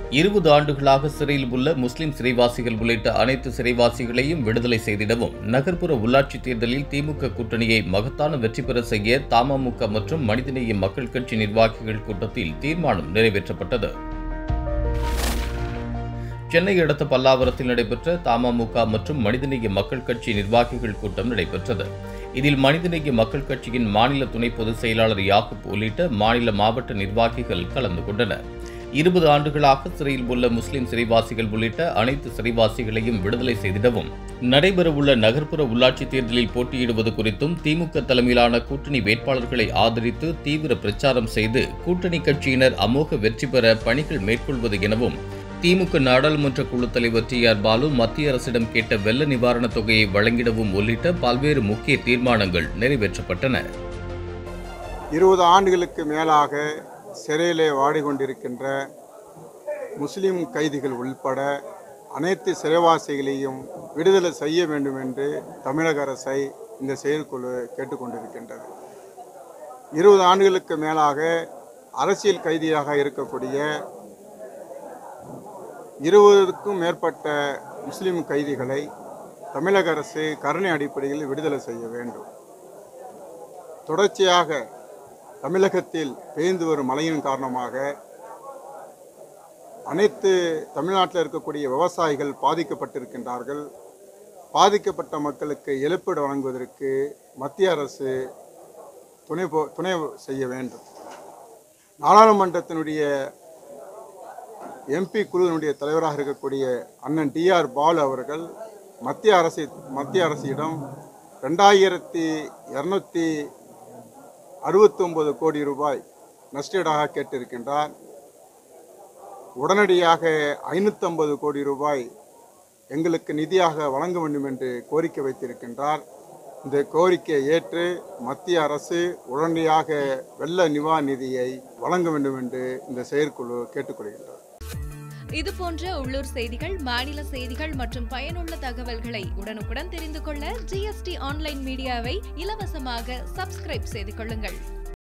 இருபது ஆண்டுகளாக சிறையில் உள்ள முஸ்லிம் சிறைவாசிகள் உள்ளிட்ட அனைத்து சிறைவாசிகளையும் விடுதலை செய்திடவும் நகர்ப்புற உள்ளாட்சித் தேர்தலில் திமுக கூட்டணியை மகத்தான வெற்றி பெற செய்ய தமமுக மற்றும் மனிதநேய மக்கள் கட்சி நிர்வாகிகள் கூட்டத்தில் தீர்மானம் நிறைவேற்றப்பட்டது சென்னை அடுத்த பல்லாவரத்தில் நடைபெற்ற தமமுக மற்றும் மனிதநேய மக்கள் கட்சி நிர்வாகிகள் கூட்டம் நடைபெற்றது இதில் மனிதநேய மக்கள் கட்சியின் மாநில துணை பொதுச் செயலாளர் யாக்கூப் உள்ளிட்ட மாநில மாவட்ட நிர்வாகிகள் கலந்து கொண்டனர் இருபது ஆண்டுகளாக சிறையில் உள்ள முஸ்லிம் சிறைவாசிகள் உள்ளிட்ட அனைத்து சிறைவாசிகளையும் விடுதலை செய்திடவும் நடைபெறவுள்ள நகர்ப்புற உள்ளாட்சித் தேர்தலில் போட்டியிடுவது குறித்தும் திமுக தலைமையிலான கூட்டணி வேட்பாளர்களை ஆதரித்து தீவிர பிரச்சாரம் செய்து கூட்டணி கட்சியினர் அமோக வெற்றி பெற பணிகள் மேற்கொள்வது எனவும் திமுக நாடாளுமன்ற குழு தலைவர் டி ஆர் பாலு மத்திய அரசிடம் கேட்ட வெள்ள நிவாரணத் தொகையை வழங்கிடவும் உள்ளிட்ட பல்வேறு முக்கிய தீர்மானங்கள் நிறைவேற்றப்பட்டன இருபது ஆண்டுகளுக்கு மேலாக சிறையிலே வாடிக்கொண்டிருக்கின்ற முஸ்லிம் கைதிகள் உள்பட அனைத்து சிறைவாசிகளையும் விடுதலை செய்ய வேண்டும் என்று தமிழக அரசை இந்த செயற்குழு கேட்டுக்கொண்டிருக்கின்றது இருபது ஆண்டுகளுக்கு மேலாக அரசியல் கைதியாக இருக்கக்கூடிய இருபதுக்கும் மேற்பட்ட முஸ்லிம் கைதிகளை தமிழக அரசு கருணை அடிப்படையில் விடுதலை செய்ய வேண்டும் தொடர்ச்சியாக தமிழகத்தில் பெய்து வரும் மழையின் காரணமாக அனைத்து தமிழ்நாட்டில் இருக்கக்கூடிய விவசாயிகள் பாதிக்கப்பட்டிருக்கின்றார்கள் பாதிக்கப்பட்ட மக்களுக்கு இழப்பீடு வழங்குவதற்கு மத்திய அரசு துணை போ துணை செய்ய வேண்டும் நாடாளுமன்றத்தினுடைய எம்பி குழுவினுடைய தலைவராக இருக்கக்கூடிய அண்ணன் டிஆர் பாலு அவர்கள் மத்திய அரசு மத்திய அரசிடம் ரெண்டாயிரத்தி இரநூத்தி அறுபத்தொம்பது கோடி ரூபாய் நஷ்டீடாக கேட்டிருக்கின்றார் உடனடியாக ஐநூற்றம்பது கோடி ரூபாய் எங்களுக்கு நிதியாக வழங்க வேண்டும் என்று கோரிக்கை வைத்திருக்கின்றார் இந்த கோரிக்கையை ஏற்று மத்திய அரசு உடனடியாக வெள்ள நிவாரண நிதியை வழங்க வேண்டும் என்று இந்த செயற்குழு கேட்டுக்கொள்கின்றார் இது போன்ற உள்ளூர் செய்திகள் மாநில செய்திகள் மற்றும் பயனுள்ள தகவல்களை உடனுக்குடன் தெரிந்து கொள்ள ஜிஎஸ்டி ஆன்லைன் மீடியாவை இலவசமாக சப்ஸ்கிரைப் செய்து கொள்ளுங்கள்